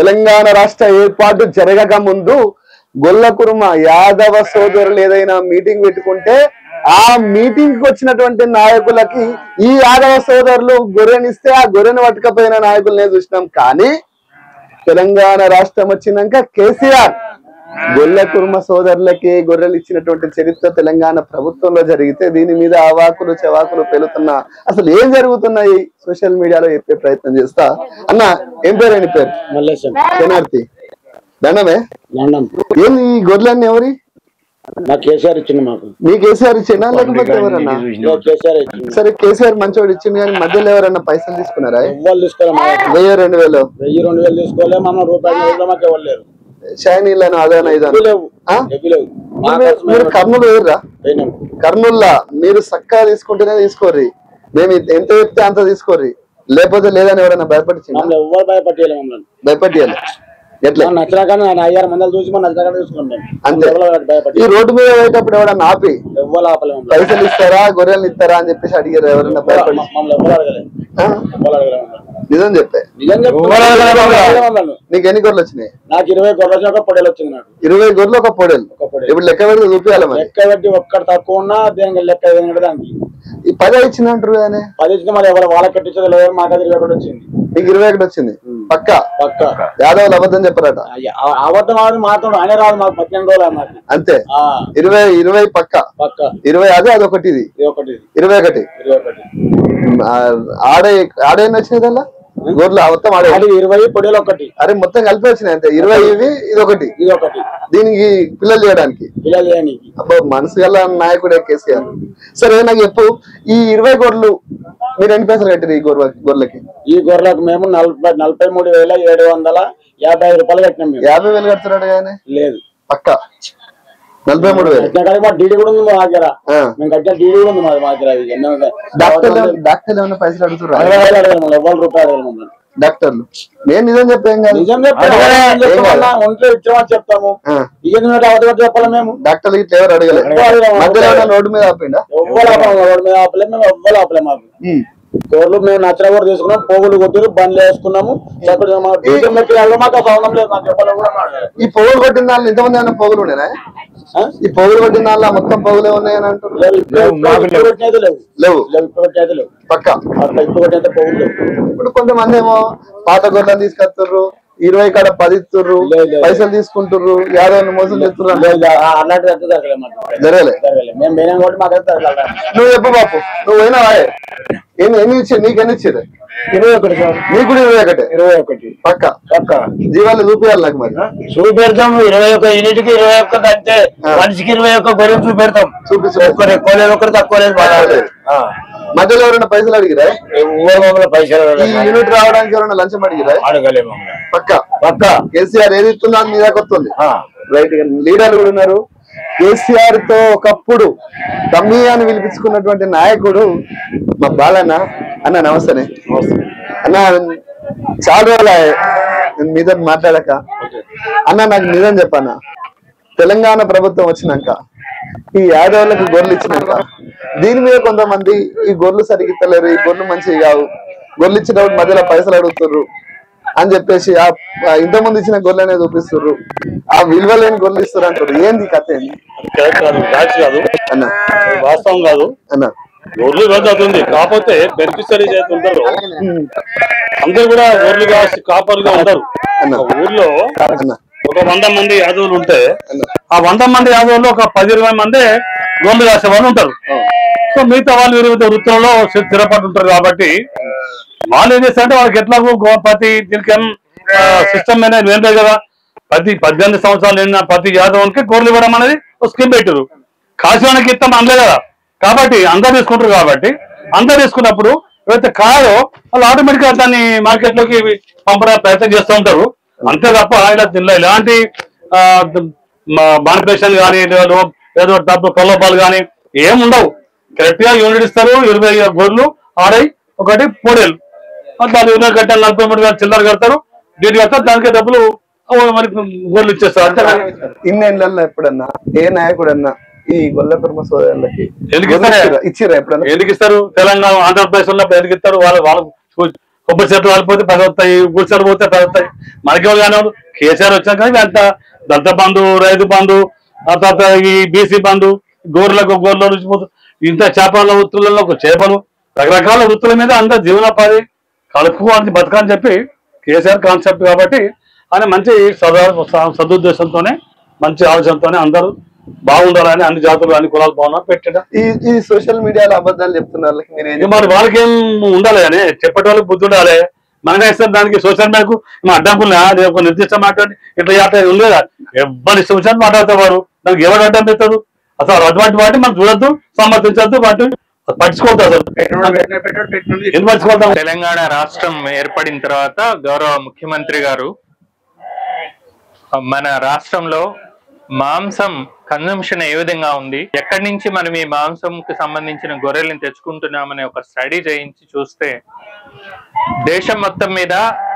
తెలంగాణ రాష్ట్ర ఏర్పాటు జరగక ముందు గొల్లకుర్మ యాదవ సోదరులు ఏదైనా మీటింగ్ పెట్టుకుంటే ఆ మీటింగ్ కి వచ్చినటువంటి నాయకులకి ఈ యాదవ సోదరులు గొర్రెనిస్తే ఆ గొర్రెను పట్టుకపోయిన నాయకులనే చూసినాం కానీ తెలంగాణ రాష్ట్రం వచ్చినాక కేసీఆర్ గొల్ల కుర్మ సోదరులకి గొర్రెలు ఇచ్చినటువంటి చరిత్ర తెలంగాణ ప్రభుత్వంలో జరిగితే దీని మీద అవాకులు చెవాకులు పెరుగుతున్నా అసలు ఏం జరుగుతున్నాయి సోషల్ మీడియాలో చెప్పే ప్రయత్నం చేస్తా అన్న ఏం పేరు అని పేరు మల్లేశం శనార్థి దండమే లండన్ ఏంది ఈ గొర్రెలన్నీ ఎవరి నాకు కేసీఆర్ ఇచ్చింది మాకు మీ కేసీఆర్ ఇచ్చిందా లేకపోతే ఎవరన్నా ఇదిగో కేసీఆర్ ఇచ్చింది సరే కేసీఆర్ మంచోడు ఇచ్చింది కానీ మధ్యలో ఎవరన్నా పైసలు తీసుకున్నారా ఎవ్వరు తీసుకోలే మా వెయ్యి రెండు వేలు వెయ్యి రెండు వేలు తీసుకోలే మనం రూపాయలు వేలు మాకు ఎవరు లేరు షైనీలను అదాన ఇదాన ఎవ్వి లేవు ఆ? ఎవ్వి లేవు మా మీరు- కోసం మీరు కర్నూలు వేయరా పోయినాం. కర్నూల్లా మీరు చక్కగా తీసుకుంటేనే తీసుకోర్రి మేము ఎంత చెప్తే అంత తీసుకోర్రి లేకపోతే లేదని ఎవరైనా భయపడిచిందా మమ్మల్ని ఎవ్వరు భయపట్టేయాలి మమ్మల్ని భయపడియాలి ఎట్లా మనం నచ్చినా కానీ ఆయన అయ్యారు మందలు చూసి మనం నచ్చినా కానీ తీసుకున్నాం మేము అంతే. ఎవరు భయపట్టి ఈ రోడ్డు మీద పోయేటప్పుడు ఎవరైనా ఆపి ఎవ్వరు ఆపలే మమ్మల్ని పైసలు ఇస్తారా గొర్రెలు ఇస్తారా అని చెప్పేసి అడిగారు ఎవరైనా భయపడి మ- మమ్మల్ని ఎవ్వరు అడగలేదు ఆ? ఎవ్వరు అడగలేదు మమ్మల్ని. నిజం చెప్పే నిజంగా ఎవ్వరు అడగలేదు. మమ్మల్ని. నీకు ఎన్ని గొర్రెలు వచ్చినాయి నాకు ఇరవై గొర్రెలు ఒక పొడేలు వచ్చింది నాకు ఇరవై గొర్రెలు ఒక పొడేలు ఒక పొడేలు ఇప్పుడు లెక్క పెడితే చూపించాలి మరి లెక్క పెట్టి ఒక్కటి తక్కువ ఉన్నా దేనికి లెక్క ఏదైనా కూడా దానికి ఈ పదే ఇచ్చినట్టు కానీ పది ఇచ్చిన మరి ఎవరు వాళ్ళకి కట్టించదు లేదు మాకు అది ఇరవై ఒకటి వచ్చింది నీకు ఇరవై ఒకటి వచ్చింది పక్క పక్క యాదవులు అబద్ధం చెప్పరాట అయ్య- ఆ- అబద్ధం ఆడి మాత్రం ఆయన రాదు మాకు పద్దెనిమిది రోజులు అన్నది అంతే ఆ, ఇరవై ఇరవై పక్క పక్క ఇరవై అదే అదొకటి ఇది ఇది ఒకటి ఇది, ఇరవై ఒకటి ఇరవై ఒకటి ఆ, ఆడే ఆడే ఎన్ని వచ్చినాయి దానిలో గొర్రెలు మొత్తం ఆడే అది ఇరవై పొడిలో ఒకటి అరే మొత్తం కలిపి వచ్చినాయి అంతే ఇరవై ఇవి ఇది ఒకటి ఇది ఒకటి దీనికి పిల్లలు చేయడానికి పిల్లలు చేయడానికి అబ్బో మనసు గల నాయకుడే కేసీఆర్ సరే నాకు చెప్పు ఈ ఇరవై గొర్రెలు మీరు ఎన్ని పైసలు కట్టారు ఈ గొర్రె గొర్రెలకి ఈ గొర్రెలకు మేము నలభై నలభై మూడు వేల ఏడు వందల యాభై ఐదు రూపాయలు కట్టినాం మేము యాభై వేలు కడుతున్నాడు కానీ లేదు పక్క నలభై మూడు వేలు కట్టినా కానీ మా డీడీ కూడా ఉంది మా దగ్గర ఆ. మేము కట్టిన డీడీ కూడా ఉంది మా మా దగ్గర ఇది ఎన్నో ఉన్నాయి. డాక్టర్లు డాక్టర్లు ఏమైనా పైసలు అడుగుతున్నారు అరవై వేలు అడగాలి మమ్మల్ని ఎవరు రూపాయలు అడగాలి మమ్మల్ని డాక్టర్లు నేను నిజం చెప్పేం కాదు నిజం చెప్తాము అడగలే, ఏం ఏం చెప్తామన్నా? కాదు. ఒంట్లో ఇచ్చామని చెప్తాము ఆ, ఇక నువ్వు అవతల చెప్పాలి మేము డాక్టర్లు ఇట్లా ఎవరు అడగలేదు అడగలేదు. మధ్యలో ఏమైనా రోడ్డు మీద ఆపిండా ఎవ్వరు ఆపలేము రోడ్డు మీద ఆపలేము మేము ఎవ్వరు ఆపలేము మాకు ఉమ్. కోర్లు మేము నచ్చిన కూడా తీసుకున్నాం పోగులు కొట్టిరు బండ్లు వేసుకున్నాము చక్కగా మా డ్యూటీ మెటీరియల్ మాకు ఆ సంబంధం లేదు నాకు ఎవరు కూడా మాట్లాడలేదు. ఈ పొగులు కొట్టిన దానిలో ఇంతమంది ఏమైనా పొగులు ఉండేనా ఆ? ఈ పొగులు కొట్టిన దానిలో మొత్తం పొగులే ఉన్నాయని అంటారు లేవు, ఇప్పుడు ఇప్పుడు కొట్టినైతే లేవు లేవు లేవు ఇప్పుడు కొట్టినైతే లేవు పక్క అట్లా ఇప్పుడు కొట్టినైతే పోగులు లేవు ఇప్పుడు కొంతమంది ఏమో పాత గొర్రెలు తీసుకొస్తుర్రు ఇరవై కాడ పది ఇస్తుర్రు లేదు, లేదు. పైసలు తీసుకుంటుర్రు యాదవ్ మోసం చేస్తుర్రు అంటే లేదు, ఆ- అలాంటిది అయితే జరగలేదు మాకు జరగలే జరగలేదు మేము పోయినాం కాబట్టి మాకైతే జరగలేదు నువ్వు చెప్పు బాపు నువ్వు పోయినా వాయే ఎన్ని ఎన్ని ఇచ్చారు నీకు ఎన్ని ఇచ్చారు ఇరవై ఒకటి సార్ నీకు కూడా ఇరవై ఒకటే ఇరవై ఒకటి పక్క పక్క జీవాలు చూపించాలి నాకు మరి చూపెడతాం ఇరవై ఒక్క యూనిట్ కి ఇరవై ఒక్క అంతే ఆ. మనిషికి ఇరవై ఒక్క గొర్రెలు చూపెడతాం చూపించు ఒక్కరు ఎక్కువ లేదు ఒకరు తక్కువ లేదు మాట్లాడలేదు మధ్యలో ఎవరైనా పైసలు అడిగిరా ఎవరు మమ్మల్ని పైసలు ఈ యూనిట్ రావడానికి ఎవరైనా లంచం అడిగిరా అడగలేము మమ్మల్ని పక్క పక్క కేసీఆర్ ఏది ఇస్తుందో అది మీ దాకా వస్తుంది రైట్ లీడర్లు కూడా ఉన్నారు కేసీఆర్ తో ఒకప్పుడు తమ్మి అని పిలిపించుకున్నటువంటి నాయకుడు మా బాలన్న అన్న నమస్తే అన్న చాలా రోజులు నేను మీతో మాట్లాడక అన్న నాకు నిజం చెప్పన్న తెలంగాణ ప్రభుత్వం వచ్చినాక ఈ యాదవులకు గొర్రెలు ఇచ్చినాక దీని మీద కొంతమంది ఈ గొర్రెలు సరిగిత్తలేరు ఈ గొర్రెలు మంచివి కావు గొర్రెలు ఇచ్చినప్పుడు మధ్యలో పైసలు అడుగుతుర్రు అని చెప్పేసి ఆ ఆ ఇంతకుముందు ఇచ్చిన గొర్రెలనే చూపిస్తుర్రు ఆ విలువ లేని గొర్రెలు ఇస్తారు అంటారు ఏంది కథ ఏంది కరెక్ట్ కాదు ఫ్యాక్ట్ కాదు అన్న అది వాస్తవం కాదు అన్న ఊర్లు రోజు అది ఉంది కాకపోతే బెనిఫిషరీస్ అయితే ఉంటారో ఉమ్, అందరు కూడా ఊర్లుగా కాపర్లుగా ఉంటారు అన్న. ఒక ఊర్లో అన్న ఒక వంద మంది యాదవులు ఉంటే ఆ వంద మంది యాదవులు ఒక పది ఇరవై మంది గోళ్ళు కాసే వాళ్ళు ఉంటారు సో మిగతా వాళ్ళు వివిధ వృత్తులలో స్థి- స్థిరపడి ఉంటారు కాబట్టి వాళ్ళు ఏం చేస్తారంటే వాళ్ళకి ఎట్లాగో గో- ప్రతి దీనికి సిస్టమ్ మీద ఏం లేదు కదా ప్రతి పద్దెనిమిది సంవత్సరాలు నిన్న ప్రతి యాదవునికి గోర్లు ఇవ్వడం అనేది ఒక స్కీమ్ పెట్టారు కాశీవానికి ఇస్తాం అనలే కదా కాబట్టి అందరు తీసుకుంటారు కాబట్టి అందరు తీసుకున్నప్పుడు ఎవరైతే కాదో వాళ్ళు ఆటోమేటిక్ గా దాన్ని మార్కెట్ లోకి పంపడానికి ప్రయత్నం చేస్తూ ఉంటారు అంతే తప్ప ఇలా దీనిలో ఎలాంటి మానిపులేషన్ కానీ ఏదో డబ్బు ప్రలోభాలు కానీ ఏం ఉండవు కరెక్ట్ గా యూనిట్ ఇస్తారు ఇరవై గొర్రెలు ఆడై ఒకటి పొడేలు అట్లా యూనిట్ కట్టాలి నలభై మూడు వేలు చిల్లర కడతారు డీటీ కడతారు దానికి డబ్బులు ఓ మరి గొర్రెలు ఇచ్చేస్తారు అంతే ఇన్నేళ్లలో ఎప్పుడన్నా ఏ నాయకుడన్నా ఈ గొల్ల కుర్మ సోదరులకి ఎందుకు గొర్రెలు ఇస్తారే? ఇచ్చిర్రా? ఇచ్చిర్రా ఎప్పుడన్నా ఎందుకు ఇస్తారు తెలంగాణ ఆంధ్రప్రదేశ్ ఉన్నప్పుడు ఎందుకు ఇస్తారు వాళ్ళు వాళ్ళ కొబ్బరి చెట్లు వాడిపోతే పది వస్తాయి గుడిసెలు పోతే పది వస్తాయి మనకి కానీ కేసీఆర్ వచ్చాక అంత దళిత బంధు రైతు బంధు ఆ తర్వాత ఈ బీసీ బంధు గోర్లకు గోర్ల నుంచి పోతు- ఇంత చేపల వృత్తులలో చేపలు రకరకాల వృత్తుల మీద అంత జీవనోపాధి కలుపుకోవాలని బతకాలని చెప్పి కేసీఆర్ కాన్సెప్ట్ కాబట్టి ఆయన మంచి సదా స- సదుద్దేశంతోనే మంచి ఆలోచనతోనే అందరూ బాగుండాలని అన్ని జాతులు అన్ని కులాలు బాగున్నా పెట్టడం ఈ ఈ సోషల్ మీడియాలో అబద్ధాలు చెప్తున్న వాళ్ళకి మీరు ఏం ఇక మరి వాళ్ళకేం ఉండాలి కానీ చెప్పేటోళ్ళకి బుద్ధి ఉండాలి మనమే ఇస్తాం దానికి సోషల్ మీడియాకు మా అడ్డంకులు లేదు ఒక నిర్దిష్ట మాట్లాడి ఇట్లా చేత ఉండేదా ఎవరి ఇష్టం వచ్చినట్టు మాట్లాడతారు దానికి ఎవరు అడ్డం పెడతారు అసలు అటువంటి వాటిని మనం చూడొద్దు సమర్థించద్దు వాటిని పట్టించుకోవద్దు అసలు ఎందుకు పట్టించుకోవద్దాం తెలంగాణ రాష్ట్రం ఏర్పడిన తర్వాత గౌరవ ముఖ్యమంత్రి గారు మన రాష్ట్రంలో మాంసం కన్జంప్షన్ ఏ విధంగా ఉంది ఎక్కడి నుంచి మనం ఈ మాంసంకి సంబంధించిన గొర్రెల్ని తెచ్చుకుంటున్నామనే ఒక స్టడీ చేయించి చూస్తే దేశం మొత్తం మీద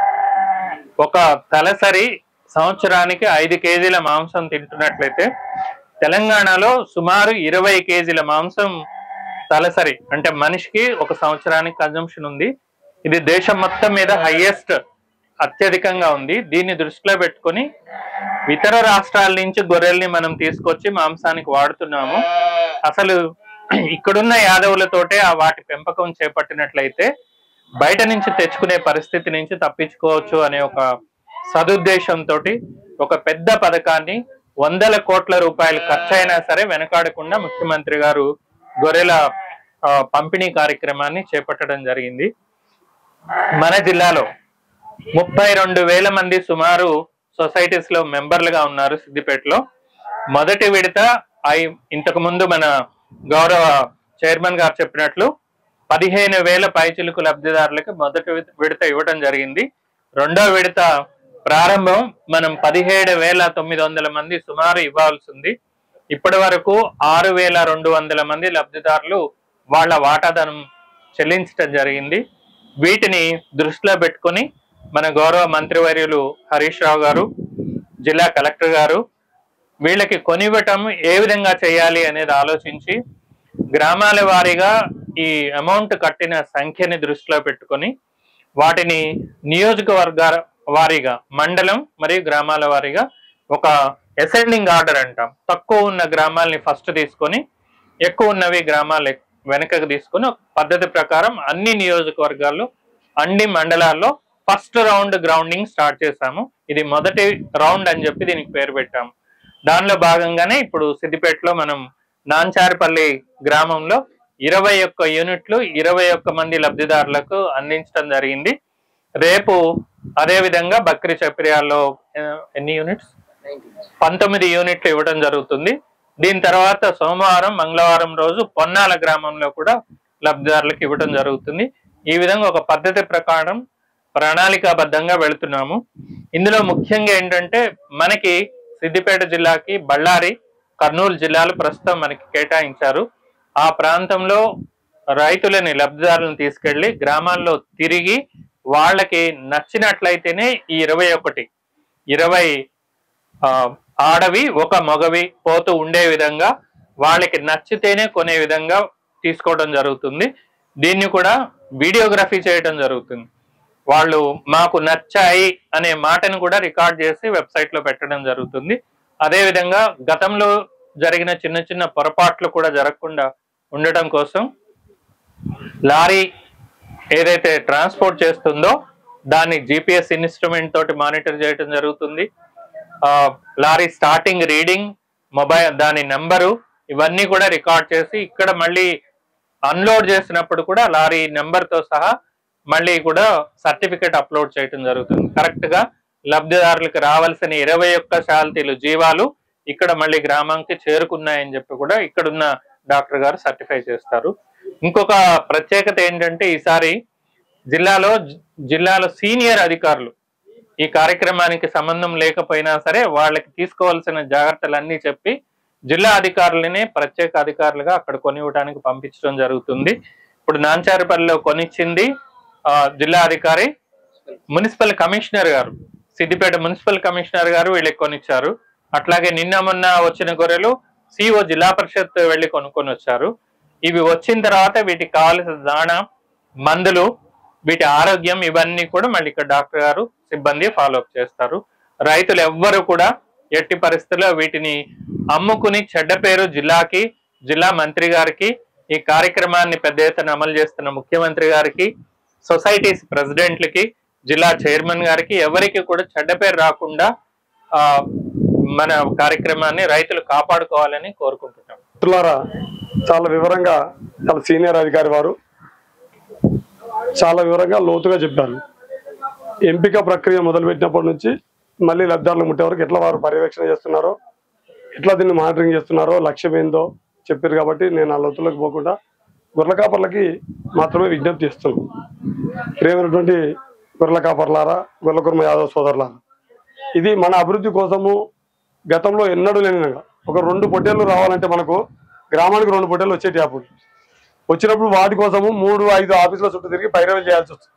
ఒక తలసరి సంవత్సరానికి ఐదు కేజీల మాంసం తింటున్నట్లయితే తెలంగాణలో సుమారు ఇరవై కేజీల మాంసం తలసరి అంటే మనిషికి ఒక సంవత్సరానికి కన్జంప్షన్ ఉంది ఇది దేశం మొత్తం మీద హైయెస్ట్ అత్యధికంగా ఉంది దీన్ని దృష్టిలో పెట్టుకొని ఇతర రాష్ట్రాల నుంచి గొర్రెల్ని మనం తీసుకొచ్చి మాంసానికి వాడుతున్నాము అసలు ఇక్కడున్న యాదవులతోటే ఆ వాటి పెంపకం చేపట్టినట్లయితే బయట నుంచి తెచ్చుకునే పరిస్థితి నుంచి తప్పించుకోవచ్చు అనే ఒక సదుద్దేశంతో ఒక పెద్ద పథకాన్ని వందల కోట్ల రూపాయలు ఖర్చు అయినా సరే వెనకాడకుండా ముఖ్యమంత్రి గారు గొర్రెల ఆ, పంపిణీ కార్యక్రమాన్ని చేపట్టడం జరిగింది మన జిల్లాలో ముప్పై రెండు వేల మంది సుమారు సొసైటీస్ లో మెంబర్లుగా ఉన్నారు సిద్దిపేటలో మొదటి విడత ఐ ఇంతకు ముందు మన గౌరవ చైర్మన్ గారు చెప్పినట్లు పదిహేను వేల పైచిలుకు లబ్ధిదారులకు మొదటి విడ- విడత ఇవ్వడం జరిగింది రెండో విడత ప్రారంభం మనం పదిహేడు వేల తొమ్మిది వందల మంది సుమారు ఇవ్వాల్సి ఉంది ఇప్పటి వరకు ఆరు వేల రెండు వందల మంది లబ్ధిదారులు వాళ్ళ వాటాదానం చెల్లించడం జరిగింది వీటిని దృష్టిలో పెట్టుకొని మన గౌరవ మంత్రివర్యులు హరీష్ రావు గారు జిల్లా కలెక్టర్ గారు వీళ్ళకి కొనివ్వటం ఏ విధంగా చేయాలి అనేది ఆలోచించి గ్రామాల వారీగా ఈ అమౌంట్ కట్టిన సంఖ్యని దృష్టిలో పెట్టుకొని వాటిని నియోజకవర్గాల వారీగా మండలం మరియు గ్రామాల వారీగా ఒక అసెండింగ్ ఆర్డర్ అంటాం తక్కువ ఉన్న గ్రామాలని ఫస్ట్ తీసుకొని ఎక్కువ ఉన్నవి గ్రామాలు ఎక్- వెనకకు తీసుకొని ఒక పద్ధతి ప్రకారం అన్ని నియోజకవర్గాల్లో అన్ని మండలాల్లో ఫస్ట్ రౌండ్ గ్రౌండింగ్ స్టార్ట్ చేశాము ఇది మొదటి రౌండ్ అని చెప్పి దీనికి పేరు పెట్టాము దానిలో భాగంగానే ఇప్పుడు సిద్దిపేటలో మనం నాంచారపల్లి గ్రామంలో ఇరవై ఒక్క యూనిట్లు ఇరవై ఒక్క మంది లబ్ధిదారులకు అందించడం జరిగింది రేపు అదే విధంగా బక్రి చప్రియాల్లో ఆ, ఎన్ని యూనిట్స్ పంతొమ్మిది యూనిట్లు ఇవ్వడం జరుగుతుంది దీని తర్వాత సోమవారం మంగళవారం రోజు పొన్నాల గ్రామంలో కూడా లబ్ధిదారులకు ఇవ్వడం జరుగుతుంది ఈ విధంగా ఒక పద్ధతి ప్రకారం ప్రణాళికాబద్ధంగా వెళుతున్నాము ఇందులో ముఖ్యంగా ఏంటంటే మనకి సిద్దిపేట జిల్లాకి బళ్ళారి కర్నూలు జిల్లాలు ప్రస్తుతం మనకి కేటాయించారు ఆ ప్రాంతంలో రైతులని లబ్ధిదారులను తీసుకెళ్లి గ్రామాల్లో తిరిగి వాళ్ళకి నచ్చినట్లయితేనే ఈ ఇరవై ఒకటి ఇరవై ఆ, ఆడవి ఒక మగవి పోతూ ఉండే విధంగా వాళ్ళకి నచ్చితేనే కొనే విధంగా తీసుకోవడం జరుగుతుంది దీన్ని కూడా వీడియోగ్రఫీ చేయడం జరుగుతుంది వాళ్ళు మాకు నచ్చాయి అనే మాటను కూడా రికార్డ్ చేసి వెబ్సైట్ లో పెట్టడం జరుగుతుంది అదే విధంగా గతంలో జరిగిన చిన్న చిన్న పొరపాట్లు కూడా జరగకుండా ఉండటం కోసం లారీ ఏదైతే ట్రాన్స్పోర్ట్ చేస్తుందో దాన్ని జిపిఎస్ ఇన్స్ట్రుమెంట్ తోటి మానిటర్ చేయడం జరుగుతుంది ఆ, లారీ స్టార్టింగ్ రీడింగ్ మొబైల్ దాని నెంబరు ఇవన్నీ కూడా రికార్డ్ చేసి ఇక్కడ మళ్ళీ అన్లోడ్ చేసినప్పుడు కూడా లారీ నెంబర్ తో సహా మళ్ళీ కూడా సర్టిఫికెట్ అప్లోడ్ చేయడం జరుగుతుంది కరెక్ట్ గా లబ్ధిదారులకు రావాల్సిన ఇరవై ఒక్క శాల్తీలు జీవాలు ఇక్కడ మళ్ళీ గ్రామానికి చేరుకున్నాయని చెప్పి కూడా ఇక్కడున్న డాక్టర్ గారు సర్టిఫై చేస్తారు ఇంకొక ప్రత్యేకత ఏంటంటే ఈసారి జిల్లాలో జి- జిల్లాలో సీనియర్ అధికారులు ఈ కార్యక్రమానికి సంబంధం లేకపోయినా సరే వాళ్ళకి తీసుకోవాల్సిన జాగ్రత్తలన్నీ చెప్పి జిల్లా అధికారులనే ప్రత్యేక అధికారులుగా అక్కడ కొనివ్వడానికి పంపించడం జరుగుతుంది ఇప్పుడు నాంచారిపల్లిలో కొనిచ్చింది ఆ, జిల్లా అధికారి మున్సిపల్ కమిషనర్ గారు సిద్దిపేట మున్సిపల్ కమిషనర్ గారు వీళ్ళకి కొనిచ్చారు అట్లాగే నిన్న మొన్న వచ్చిన గొర్రెలు సిఓ జిల్లా పరిషత్ వెళ్ళి కొనుక్కొని వచ్చారు ఇవి వచ్చిన తర్వాత వీటికి కావాల్సిన దాణ మందులు వీటి ఆరోగ్యం ఇవన్నీ కూడా మళ్ళీ ఇక్కడ డాక్టర్ గారు సిబ్బంది ఫాలో అప్ చేస్తారు రైతులు ఎవ్వరు కూడా ఎట్టి పరిస్థితుల్లో వీటిని అమ్ముకుని చెడ్డ పేరు జిల్లాకి జిల్లా మంత్రి గారికి ఈ కార్యక్రమాన్ని పెద్ద ఎత్తున అమలు చేస్తున్న ముఖ్యమంత్రి గారికి సొసైటీస్ ప్రెసిడెంట్లకి జిల్లా చైర్మన్ గారికి ఎవరికి కూడా చెడ్డ పేరు రాకుండా ఆ మన కార్యక్రమాన్ని రైతులు కాపాడుకోవాలని కోరుకుంటున్నాం మిత్రులారా చాలా వివరంగా చాలా సీనియర్ అధికారి వారు చాలా వివరంగా లోతుగా చెప్పారు ఎంపిక ప్రక్రియ మొదలుపెట్టినప్పటి నుంచి మళ్ళీ లబ్ధారులు ముట్టే వరకు ఎట్లా వారు పర్యవేక్షణ చేస్తున్నారో ఎట్లా దీన్ని మానిటరింగ్ చేస్తున్నారో లక్ష్యం ఏందో చెప్పారు కాబట్టి నేను ఆ లోతులకు పోకుండా గొర్రెల కాపర్లకి మాత్రమే విజ్ఞప్తి చేస్తున్నాను ప్రేమైనటువంటి గొర్రెల కాపర్లారా గొర్రెల కుర్మ యాదవ్ సోదరులారా ఇది మన అభివృద్ధి కోసము గతంలో ఎన్నడూ లేని విధంగా ఒక రెండు పొట్టేళ్ళు రావాలంటే మనకు గ్రామానికి రెండు పొట్టేళ్ళు వచ్చేటి అప్పుడు వచ్చినప్పుడు వాటి కోసము మూడు ఐదు ఆఫీసుల చుట్టూ తిరిగి పైరవీలు చేయాల్సి వస్తుంది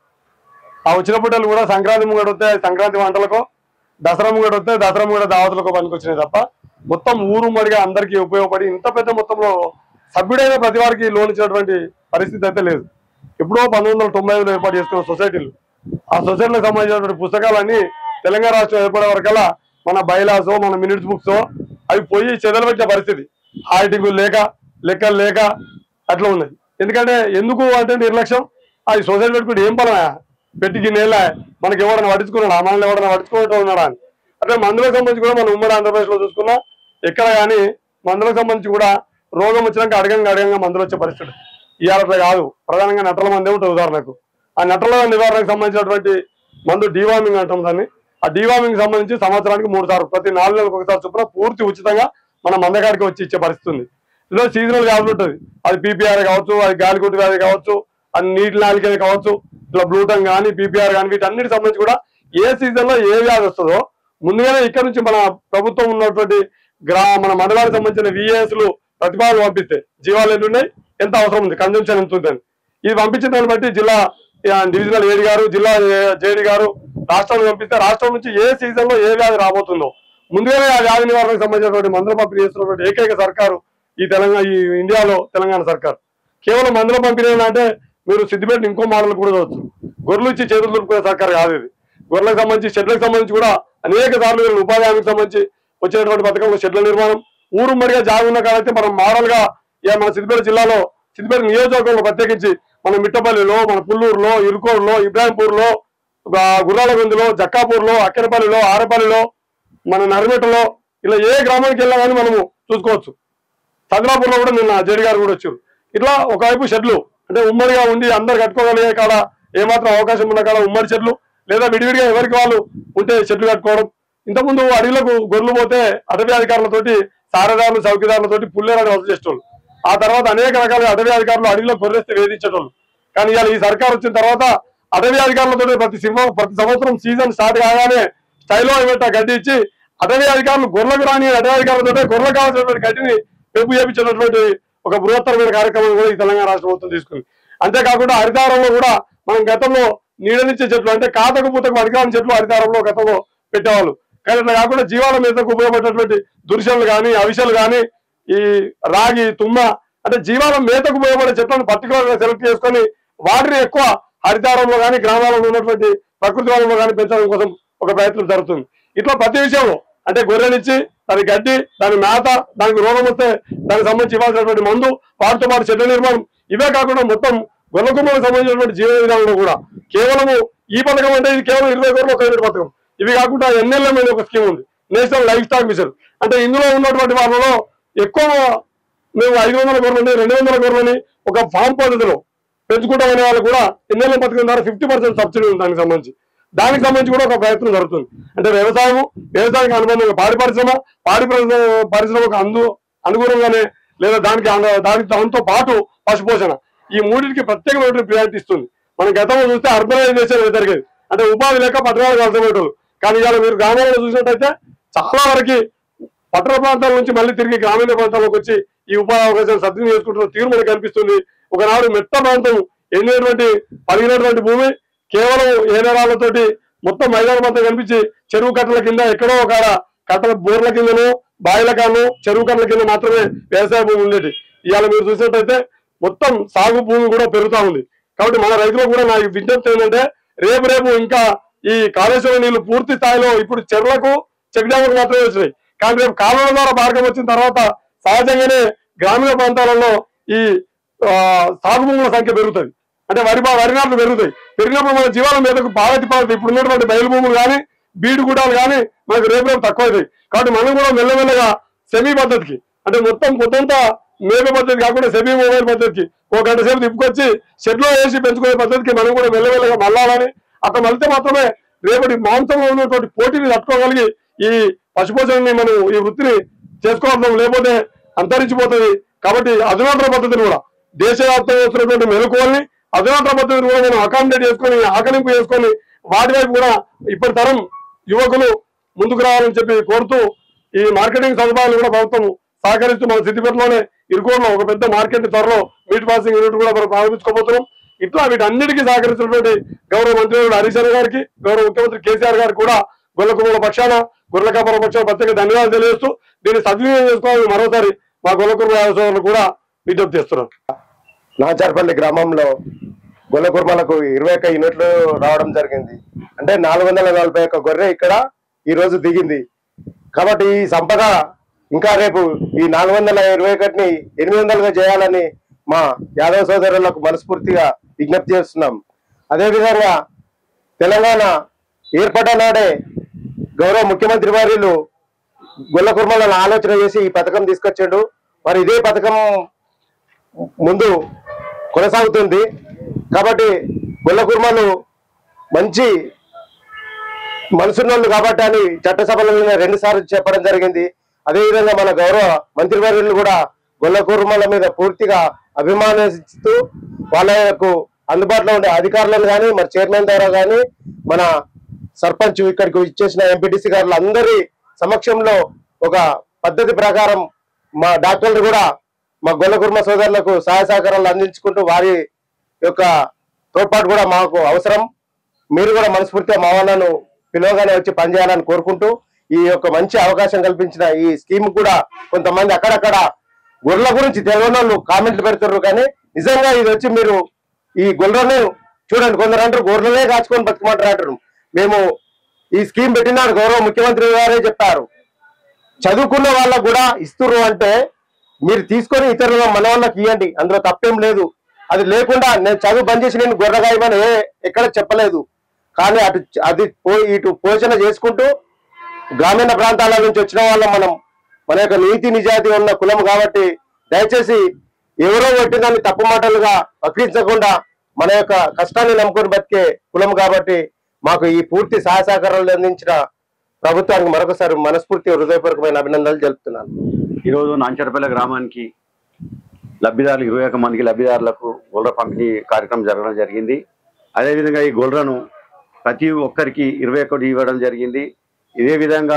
ఆ వచ్చిన పొట్టేళ్ళు కూడా సంక్రాంతి ముంగడ వస్తే సంక్రాంతి వంటలకో దసరా ముంగడ వస్తే దసరా ముంగడ దావతులకో పనికి వచ్చినాయి తప్ప మొత్తం ఊరు మడిగా అందరికీ ఉపయోగపడి ఇంత పెద్ద మొత్తంలో సభ్యుడైన ప్రతి వారికి లోన్ ఇచ్చినటువంటి పరిస్థితి అయితే లేదు ఎప్పుడో పంతొమ్మిది వందల తొంభై ఐదులో ఏర్పాటు చేసుకున్న సొసైటీలు ఆ సొసైటీలకు సంబంధించినటువంటి పుస్తకాలన్నీ తెలంగాణ రాష్ట్రం ఏర్పడే వరకల్లా మన బైలాసో మన మినిట్స్ బుక్స్ అవి పోయి చెదలు పెట్టిన పరిస్థితి ఆడిటింగ్ లేక లెక్కలు లేక అట్లా ఉన్నది ఎందుకంటే ఎందుకు అంటే నిర్లక్ష్యం అది సొసైటీ పెట్టుకుంటే ఏం పనా పెట్టి నేల మనకి ఎవరైనా పట్టించుకున్నాడా మనల్ని ఎవరైనా పట్టించుకోవటం ఉన్నాడా అని అంటే మందులకు సంబంధించి కూడా మనం ఉమ్మడి ఆంధ్రప్రదేశ్ లో చూసుకున్నా ఎక్కడ కానీ మందులకు సంబంధించి కూడా రోగం వచ్చినాక అడగంగా అడగంగా మందులు వచ్చే పరిస్థితి ఇవాళ అట్లా కాదు ప్రధానంగా నట్టల మందే ఉంటుంది ఉదాహరణకు ఆ నట్టల నివారణకు సంబంధించినటువంటి మందు డీవార్మింగ్ అంటాం దాన్ని ఆ డీవార్మింగ్ సంబంధించి సంవత్సరానికి మూడు సార్లు ప్రతి నాలుగు నెలలకు ఒకసారి చొప్పున పూర్తి ఉచితంగా మన మందగాడికి వచ్చి ఇచ్చే పరిస్థితి ఉంది ఇందులో సీజనల్ వ్యాధులు ఉంటుంది అది పీపీఆర్ కావచ్చు అది గాలికొట్టు వ్యాధి కావచ్చు అది నీటి నాలిక కావచ్చు ఇట్లా బ్లూటన్ కానీ పీపీఆర్ కానీ వీటన్నిటి సంబంధించి కూడా ఏ సీజన్ లో ఏ వ్యాధి వస్తుందో ముందుగానే ఇక్కడ నుంచి మన ప్రభుత్వం ఉన్నటువంటి గ్రా మన మండలానికి సంబంధించిన విఏఎస్లు ప్రతిపాదనలు పంపిస్తే జీవాలు ఎన్ని ఉన్నాయి ఎంత అవసరం ఉంది కన్జంప్షన్ ఎంత ఉందని ఇది పంపించిన దాన్ని బట్టి జిల్లా ఆ, డివిజనల్ ఏడి గారు జిల్లా జేడి గారు రాష్ట్రానికి పంపిస్తే రాష్ట్రం నుంచి ఏ సీజన్ లో ఏ వ్యాధి రాబోతుందో ముందుగానే ఆ వ్యాధి నివారణకు సంబంధించినటువంటి మందుల పంపిణీ చేస్తున్నటువంటి ఏకైక సర్కారు ఈ తెలంగాణ ఈ ఇండియాలో తెలంగాణ సర్కార్ కేవలం మందుల పంపిణీ అంటే మీరు సిద్దిపేట ఇంకో మోడల్ కూడా చూడవచ్చు గొర్రెలు ఇచ్చి చేతులు దులుపుకునే సర్కార్ కాదు ఇది గొర్రెలకు సంబంధించి షెడ్లకు సంబంధించి కూడా అనేక సార్లు వీళ్ళు ఉపాధి హామీకి సంబంధించి వచ్చినటువంటి పథకంలో షెడ్ల నిర్మాణం ఊరు మడిగా జాగున్న కాడైతే మనం మోడల్ గా ఇక మన సిద్దిపేట జిల్లాలో సిద్దిపేట నియోజకవర్గంలో ప్రత్యేకించి మన మిట్టపల్లిలో మన పుల్లూరులో ఇరుకోరులో ఇబ్రాహింపూర్లో ఆ, గుర్రాలగొందులో జక్కాపూర్లో అక్కెరపల్లిలో ఆరపల్లిలో మన నరిమెట్టలో ఇలా ఏ గ్రామానికి వెళ్ళినా కానీ మనము చూసుకోవచ్చు చంద్రాపూర్లో కూడా నిన్న జేడి గారు కూడా వచ్చారు ఇట్లా ఒకవైపు షెడ్లు అంటే ఉమ్మడిగా ఉండి అందరు కట్టుకోగలిగే కాడ ఏమాత్రం అవకాశం ఉన్న కాడ ఉమ్మడి చెట్లు లేదా విడివిడిగా ఎవరికి వాళ్ళు ఉంటే చెట్లు కట్టుకోవడం ఇంతకుముందు అడవిలకు గొర్రెలు పోతే అటవీ అధికారులతోటి సారదారులు చౌకీదారులతోటి పుల్లేరని వసూలు చేసేటోళ్ళు ఆ తర్వాత అనేక రకాలుగా అటవీ అధికారులు అడవిలో గొర్రెస్తే వేధించేటోళ్ళు కానీ ఇవాళ ఈ సర్కార్ వచ్చిన తర్వాత అటవీ అధికారులతో ప్రతి సింహం ప్రతి సంవత్సరం సీజన్ స్టార్ట్ కాగానే స్టైలో పెట్ట గడ్డి ఇచ్చి అటవీ అధికారులు గొర్రెలకు రాని అటవీ అధికారులతో గొర్రెలకు కావాల్సినటువంటి గడ్డిని పెంపు చేపించినటువంటి ఒక బృహత్తరమైన కార్యక్రమం కూడా ఈ తెలంగాణ రాష్ట్ర ప్రభుత్వం తీసుకుంది అంతేకాకుండా హరితారంలో కూడా మనం గతంలో నీడనిచ్చే చెట్లు అంటే కాతకు పూతకు అధికారం చెట్లు హరితారంలో గతంలో పెట్టేవాళ్ళు కానీ అట్లా కాకుండా జీవాల మీదకు ఉపయోగపడేటువంటి దుర్శలు కానీ అవిషలు కానీ ఈ రాగి తుమ్మ అంటే జీవాల మేతకు ఉపయోగపడే చెట్లను పర్టికులర్ గా సెలెక్ట్ చేసుకొని వాటిని ఎక్కువ హరితారంలో కానీ గ్రామాలలో ఉన్నటువంటి ప్రకృతి వనంలో కానీ పెంచడం కోసం ఒక ప్రయత్నం జరుగుతుంది ఇట్లా ప్రతి విషయంలో అంటే గొర్రెనిచ్చి దాని గడ్డి దాని మేత దానికి రోగం వస్తే దానికి సంబంధించి ఇవ్వాల్సినటువంటి మందు వాటితో పాటు చెట్ల నిర్మాణం ఇవే కాకుండా మొత్తం గొర్రెల కుమ్మలకు సంబంధించినటువంటి జీవన విధానంలో కూడా కేవలము ఈ పథకం అంటే ఇది కేవలం ఇరవై గొర్రెలు ఒక యూనిట్ పథకం ఇవి కాకుండా ఎన్ఎల్ఎం అనే ఒక స్కీమ్ ఉంది నేషనల్ లైఫ్ స్టాక్ మిషన్ అంటే ఇందులో ఉన్నటువంటి వాళ్ళలో ఎక్కువ మేము ఐదు వందల గొర్రెలని రెండు వందల గొర్రెలని ఒక ఫామ్ పద్ధతిలో పెంచుకుంటామనే వాళ్ళు కూడా ఎన్ఎల్ఎం పథకం ద్వారా ఫిఫ్టీ పర్సెంట్ సబ్సిడీ ఉంది దానికి సంబంధించి దానికి సంబంధించి కూడా ఒక ప్రయత్నం జరుగుతుంది అంటే వ్యవసాయం వ్యవసాయానికి అనుబంధంగా పాడి పరిశ్రమ పాడి పరిశ్రమ పరిశ్రమకు అందు అనుగుణంగానే లేదా దానికి అను- దానికి దాంతో పాటు పశుపోషణ ఈ మూడింటికి ప్రత్యేకమైన ప్రియారిటీ ఇస్తుంది మనం గతంలో చూస్తే అర్బనైజేషన్ జరిగేది అంటే ఉపాధి లేక పట్టణాలకు అవసరమేటోళ్ళు కానీ ఇవాళ మీరు గ్రామాల్లో చూసినట్టయితే చాలా వరకు పట్టణ ప్రాంతాల నుంచి మళ్ళీ తిరిగి గ్రామీణ ప్రాంతాలకు వచ్చి ఈ ఉపాధి అవకాశాలు సద్వినియోగం చేసుకుంటున్న తీరు మనకు కనిపిస్తుంది ఒకనాడు మెట్ట ప్రాంతం ఎండినటువంటి పలిగినటువంటి భూమి కేవలం ఏనరాళ్లతోటి మొత్తం మైదానం అంతా కనిపించి చెరువు కట్టల కింద ఎక్కడో ఒక ఆడ కట్టల బోర్ల కిందను బాయిల కాను చెరువు కట్టల కింద మాత్రమే వ్యవసాయ భూమి ఉండేది ఇవాళ మీరు చూసినట్టయితే మొత్తం సాగు భూమి కూడా పెరుగుతా ఉంది కాబట్టి మన రైతులకు కూడా నా విజ్ఞప్తి ఏంటంటే రేపు రేపు ఇంకా ఈ కాళేశ్వరం నీళ్లు పూర్తి స్థాయిలో ఇప్పుడు చెర్లకు చెక్ డ్యాములకు మాత్రమే వచ్చినాయి కానీ రేపు కాలువల ద్వారా మార్గం వచ్చిన తర్వాత సహజంగానే గ్రామీణ ప్రాంతాలలో ఈ ఆ, సాగు భూముల సంఖ్య పెరుగుతుంది అంటే వరి బా- వరి నాట్లు పెరుగుతాయి పెరిగినప్పుడు మన జీవాల మీదకు పాలతి పాలతి ఇప్పుడు ఉన్నటువంటి బయలు భూములు కానీ బీడు గుడాలు కానీ మనకు రేపు రేపు తక్కువ అవుతాయి కాబట్టి మనం కూడా మెల్లమెల్లగా సెమీ పద్ధతికి అంటే మొత్తం పొద్దంతా మేమే పద్ధతి కాకుండా సెమీ మొబైల్ పద్ధతికి ఒక గంట సేపు తిప్పుకొచ్చి షెడ్ లో వేసి పెంచుకునే పద్ధతికి మనం కూడా మెల్లమెల్లగా మళ్ళాలని అట్లా మళ్ళీ మాత్రమే రేపటి మాంసంలో ఉన్నటువంటి పోటీని తట్టుకోగలిగి ఈ పశుపోషణని మనం ఈ వృత్తిని చేసుకోవడం లేకపోతే అంతరించిపోతుంది కాబట్టి అధునాతన పద్ధతిని కూడా దేశవ్యాప్తంగా వస్తున్నటువంటి మెలకువల్ని అధునాతన పద్ధతిని కూడా మనం అకామిడేట్ చేసుకొని ఆకలింపు చేసుకొని వాటి వైపు కూడా ఇప్పటి తరం యువకులు ముందుకు రావాలని చెప్పి కోరుతూ ఈ మార్కెటింగ్ సదుపాయాలు కూడా ప్రభుత్వం సహకరిస్తూ మన సిద్దిపేటలోనే ఇరుకోలో ఒక పెద్ద మార్కెట్ త్వరలో మీట్ పాసింగ్ యూనిట్ కూడా మనం ప్రారంభించుకోబోతున్నాం ఇట్లా వీటన్నిటికీ సహకరిస్తున్నటువంటి గౌరవ మంత్రి హరీష్ రావు గారికి గౌరవ ముఖ్యమంత్రి కేసీఆర్ గారికి కూడా గొల్లకుమ్మల పక్షాన గొర్రెల కాపర పక్షాన ప్రత్యేక ధన్యవాదాలు తెలియజేస్తూ దీన్ని సద్వినియోగం చేసుకోవాలని మరోసారి మా గొల్లకుర్మ వ్యవసాయాలను కూడా విజ్ఞప్తి చేస్తున్నాం నాచార్పల్లి గ్రామంలో గొల్ల కుర్మలకు ఇరవై ఒక్క యూనిట్లు రావడం జరిగింది అంటే నాలుగు వందల నలభై ఒక్క గొర్రె ఇక్కడ ఈ రోజు దిగింది కాబట్టి ఈ సంపద ఇంకా రేపు ఈ నాలుగు వందల ఇరవై ఒకటిని ఎనిమిది వందలుగా చేయాలని మా యాదవ సోదరులకు మనస్ఫూర్తిగా విజ్ఞప్తి చేస్తున్నాం అదేవిధంగా తెలంగాణ ఏర్పడ్డ నాడే గౌరవ ముఖ్యమంత్రి వారిలు గొల్ల కుర్మలను ఆలోచన చేసి ఈ పథకం తీసుకొచ్చాడు మరి ఇదే పథకం ముందు కొనసాగుతుంది కాబట్టి గొల్ల కుర్మలు మంచి మనసున్నోళ్ళు కాబట్టి అని చట్టసభలో రెండు సార్లు చెప్పడం జరిగింది అదేవిధంగా మన గౌరవ మంత్రివర్యులు కూడా గొల్ల కుర్మల మీద పూర్తిగా అభిమానిస్తూ వాళ్ళకు అందుబాటులో ఉండే అధికారులను కానీ మరి చైర్మన్ ద్వారా కానీ మన సర్పంచ్ ఇక్కడికి ఇచ్చేసిన ఎంపీటీసీ గారులు అందరి సమక్షంలో ఒక పద్ధతి ప్రకారం మా డాక్టర్లు కూడా మా గొల్ల కుర్మ సోదరులకు సహాయ సహకారాలు అందించుకుంటూ వారి యొక్క తోడ్పాటు కూడా మాకు అవసరం మీరు కూడా మనస్ఫూర్తిగా మా వాళ్ళను పిలవగానే వచ్చి పనిచేయాలని కోరుకుంటూ ఈ యొక్క మంచి అవకాశం కల్పించిన ఈ స్కీమ్ కూడా కొంతమంది అక్కడక్కడ గొర్రెల గురించి తెలియని వాళ్ళు కామెంట్లు పెడుతున్నారు కానీ నిజంగా ఇది వచ్చి మీరు ఈ గొర్రెలను చూడండి కొందరు అంటారు గొర్రెలనే కాచుకొని బతుకమంటారు అంటారు మేము ఈ స్కీమ్ పెట్టినారు గౌరవ ముఖ్యమంత్రి గారే చెప్పారు చదువుకున్న వాళ్ళకు కూడా ఇస్తున్నారు అంటే మీరు తీసుకొని ఇతరుల మన వాళ్ళకి ఇవ్వండి అందులో తప్పేం లేదు అది లేకుండా నేను చదువు బంద్ చేసి నేను గొర్రెగాయమని ఏ ఎక్కడ చెప్పలేదు కానీ అటు అది పో- ఇటు పోషణ చేసుకుంటూ గ్రామీణ ప్రాంతాల నుంచి వచ్చిన వాళ్ళం మనం మన యొక్క నీతి నిజాయితీ ఉన్న కులం కాబట్టి దయచేసి ఎవరో కొట్టిందని తప్పు మాటలుగా వక్రించకుండా మన యొక్క కష్టాన్ని నమ్ముకొని బతికే కులం కాబట్టి మాకు ఈ పూర్తి సహాయ సహకారాలు అందించిన ప్రభుత్వానికి మరొకసారి మనస్ఫూర్తి హృదయపూర్వకమైన అభినందనలు తెలుపుతున్నాను ఈరోజు నాంచరపల్లి గ్రామానికి లబ్ధిదారులు ఇరవై ఒక్క మందికి లబ్ధిదారులకు గొల్ర పంపిణీ కార్యక్రమం జరగడం జరిగింది అదేవిధంగా ఈ గొల్రను ప్రతి ఒక్కరికి ఇరవై ఒకటి ఇవ్వడం జరిగింది ఇదే విధంగా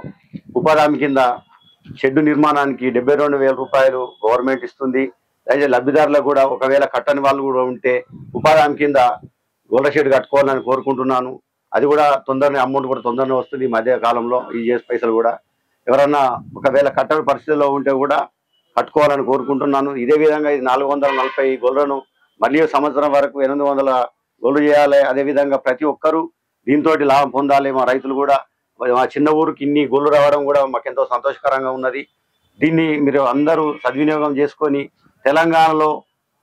ఉపాధి హామీ కింద షెడ్డు నిర్మాణానికి డెబ్బై రెండు వేల రూపాయలు గవర్నమెంట్ ఇస్తుంది అయితే లబ్ధిదారులకు కూడా ఒకవేళ కట్టని వాళ్ళు కూడా ఉంటే ఉపాధి హామీ కింద గొల్ల షెడ్ కట్టుకోవాలని కోరుకుంటున్నాను అది కూడా తొందరనే అమౌంట్ కూడా తొందరనే వస్తుంది ఈ మధ్య కాలంలో ఈ చేసే పైసలు కూడా ఎవరన్నా ఒకవేళ కట్టని పరిస్థితిలో ఉంటే కూడా కట్టుకోవాలని కోరుకుంటున్నాను ఇదే విధంగా ఇది నాలుగు వందల నలభై గొర్రెలను మళ్ళీ సంవత్సరం వరకు ఎనిమిది వందల గొర్రెలు చేయాలి అదే విధంగా ప్రతి ఒక్కరూ దీంతో లాభం పొందాలి మా రైతులు కూడా మా చిన్న ఊరికి ఇన్ని గొర్రెలు రావడం కూడా మాకు ఎంతో సంతోషకరంగా ఉన్నది దీన్ని మీరు అందరూ సద్వినియోగం చేసుకొని తెలంగాణలో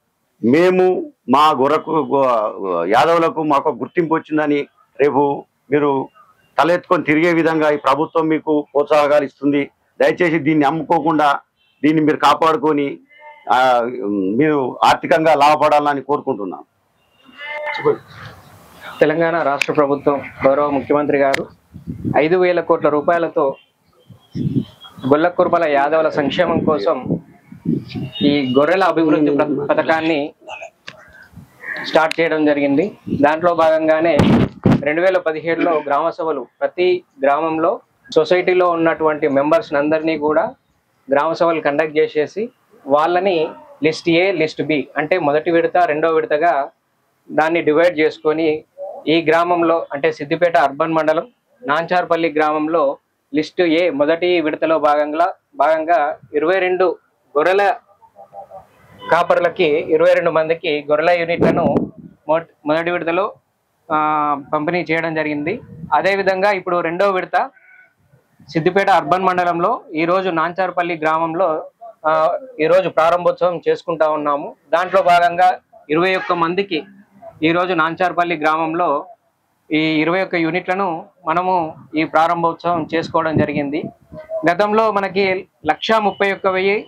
మేము మా గొర్రెకు గొ- యాదవులకు మాకు గుర్తింపు వచ్చిందని రేపు మీరు తలెత్తుకొని తిరిగే విధంగా ఈ ప్రభుత్వం మీకు ప్రోత్సాహకాలు ఇస్తుంది దయచేసి దీన్ని అమ్ముకోకుండా దీన్ని మీరు కాపాడుకొని ఆ, మీరు ఆర్థికంగా లాభపడాలని కోరుకుంటున్నాను తెలంగాణ రాష్ట్ర ప్రభుత్వం గౌరవ ముఖ్యమంత్రి గారు ఐదు వేల కోట్ల రూపాయలతో గొల్లకుర్మల యాదవుల సంక్షేమం కోసం ఈ గొర్రెల అభివృద్ధి ప్ర- పథకాన్ని స్టార్ట్ చేయడం జరిగింది దాంట్లో భాగంగానే రెండు వేల పదిహేడులో గ్రామ సభలు ప్రతి గ్రామంలో సొసైటీలో ఉన్నటువంటి మెంబర్స్ అందరినీ కూడా గ్రామ సభలు కండక్ట్ చేసేసి వాళ్ళని లిస్ట్ ఏ లిస్ట్ బి అంటే మొదటి విడత రెండో విడతగా దాన్ని డివైడ్ చేసుకొని ఈ గ్రామంలో అంటే సిద్దిపేట అర్బన్ మండలం నాంచార్పల్లి గ్రామంలో లిస్టు ఏ మొదటి విడతలో భాగంగా భాగంగా ఇరవై రెండు గొర్రెల కాపర్లకి ఇరవై రెండు మందికి గొర్రెల యూనిట్లను మొ- మొదటి విడతలో ఆ, పంపిణీ చేయడం జరిగింది అదేవిధంగా ఇప్పుడు రెండో విడత సిద్దిపేట అర్బన్ మండలంలో ఈరోజు నాంచార్పల్లి గ్రామంలో ఆ, ఈరోజు ప్రారంభోత్సవం చేసుకుంటా ఉన్నాము దాంట్లో భాగంగా ఇరవై ఒక్క మందికి ఈరోజు నాంచార్పల్లి గ్రామంలో ఈ ఇరవై ఒక్క యూనిట్లను మనము ఈ ప్రారంభోత్సవం చేసుకోవడం జరిగింది గతంలో మనకి లక్షా ముప్పై ఒక్క వెయ్యి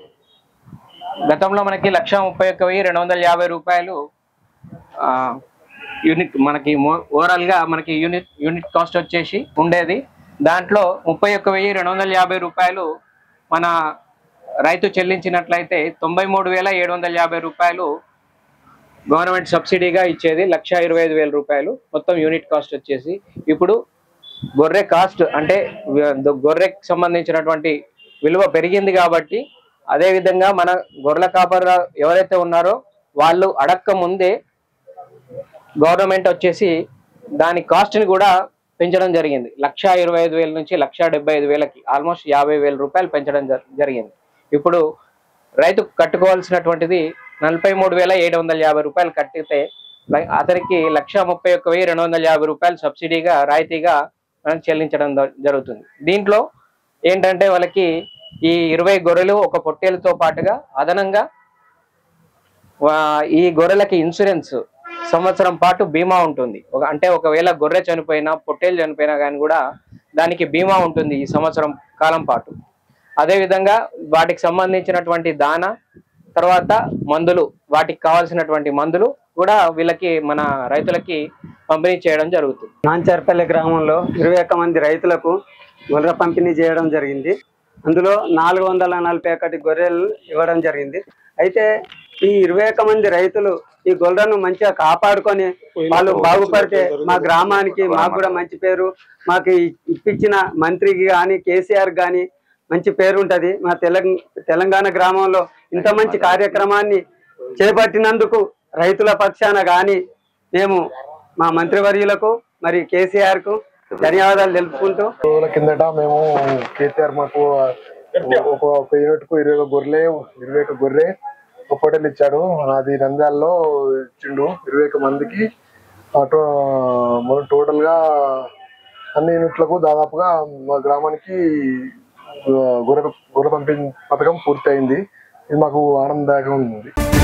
గతంలో మనకి లక్ష ముప్పై ఒక్క వెయ్యి రెండు వందల యాభై రూపాయలు ఆ, యూనిట్ మనకి ఓవరాల్ గా మనకి యూనిట్ యూనిట్ కాస్ట్ వచ్చేసి ఉండేది దాంట్లో ముప్పై ఒక్క వెయ్యి రెండు వందల యాభై రూపాయలు మన రైతు చెల్లించినట్లయితే తొంభై మూడు వేల ఏడు వందల యాభై రూపాయలు గవర్నమెంట్ సబ్సిడీగా ఇచ్చేది లక్ష ఇరవై ఐదు వేల రూపాయలు మొత్తం యూనిట్ కాస్ట్ వచ్చేసి ఇప్పుడు గొర్రె కాస్ట్ అంటే వ- గొర్రెకి సంబంధించినటువంటి విలువ పెరిగింది కాబట్టి అదే విధంగా మన గొర్రెల కాపర ఎవరైతే ఉన్నారో వాళ్ళు అడక్క ముందే గవర్నమెంట్ వచ్చేసి దాని కాస్ట్ ని కూడా పెంచడం జరిగింది లక్ష ఇరవై ఐదు వేల నుంచి లక్ష డెబ్బై ఐదు వేలకి ఆల్మోస్ట్ యాభై వేల రూపాయలు పెంచడం జ- జరిగింది ఇప్పుడు రైతు కట్టుకోవాల్సినటువంటిది నలభై మూడు వేల ఏడు వందల యాభై రూపాయలు కట్టితే లై- అతనికి లక్ష ముప్పై ఒక్క వెయ్యి రెండు వందల యాభై రూపాయలు సబ్సిడీగా రాయితీగా మనకు చెల్లించడం ద- జరుగుతుంది దీంట్లో ఏంటంటే వాళ్ళకి ఈ ఇరవై గొర్రెలు ఒక పొట్టేలుతో పాటుగా అదనంగా వా- ఈ గొర్రెలకి ఇన్సూరెన్స్ సంవత్సరం పాటు బీమా ఉంటుంది ఒక అంటే ఒకవేళ గొర్రె చనిపోయినా పొట్టేలు చనిపోయినా కానీ కూడా దానికి బీమా ఉంటుంది ఈ సంవత్సరం కాలం పాటు అదేవిధంగా వాటికి సంబంధించినటువంటి దాన తర్వాత మందులు వాటికి కావాల్సినటువంటి మందులు కూడా వీళ్ళకి మన రైతులకి పంపిణీ చేయడం జరుగుతుంది నాంచార్పల్లి గ్రామంలో ఇరవై ఒక్క మంది రైతులకు గొర్రె పంపిణీ చేయడం జరిగింది అందులో నాలుగు వందల నలభై ఒకటి గొర్రెలు ఇవ్వడం జరిగింది అయితే ఈ ఇరవై ఒక్క మంది రైతులు ఈ గొర్రెను మంచిగా కాపాడుకొని వాళ్ళు బాగుపడితే మా గ్రామానికి మాకు కూడా మంచి పేరు మాకు ఈ- ఇప్పించిన మంత్రికి కానీ కేసీఆర్ కానీ మంచి పేరు ఉంటది మా తెలంగ తెలంగాణ గ్రామంలో ఇంత మంచి కార్యక్రమాన్ని చేపట్టినందుకు రైతుల పక్షాన కానీ మేము మా మంత్రివర్యులకు మరి కేసీఆర్ కు ధన్యవాదాలు తెలుపుకుంటూ రోజుల కిందట మేము కేసీఆర్ మాకు ఒక ఒక యూనిట్ కు ఇరవై ఒక గొర్రె ఇరవై ఒక గొర్రె ఒక పొటేలు ఇచ్చాడు అది నంద్యాలలో ఇచ్చిండు ఇరవై ఒక మందికి అటు మనం టోటల్ గా అన్ని యూనిట్లకు దాదాపుగా మా గ్రామానికి ఆ, గొర్రె గొర్రె పంపిణీ పథకం పూర్తి అయింది ఇది మాకు ఆనందదాయకంగా ఉంది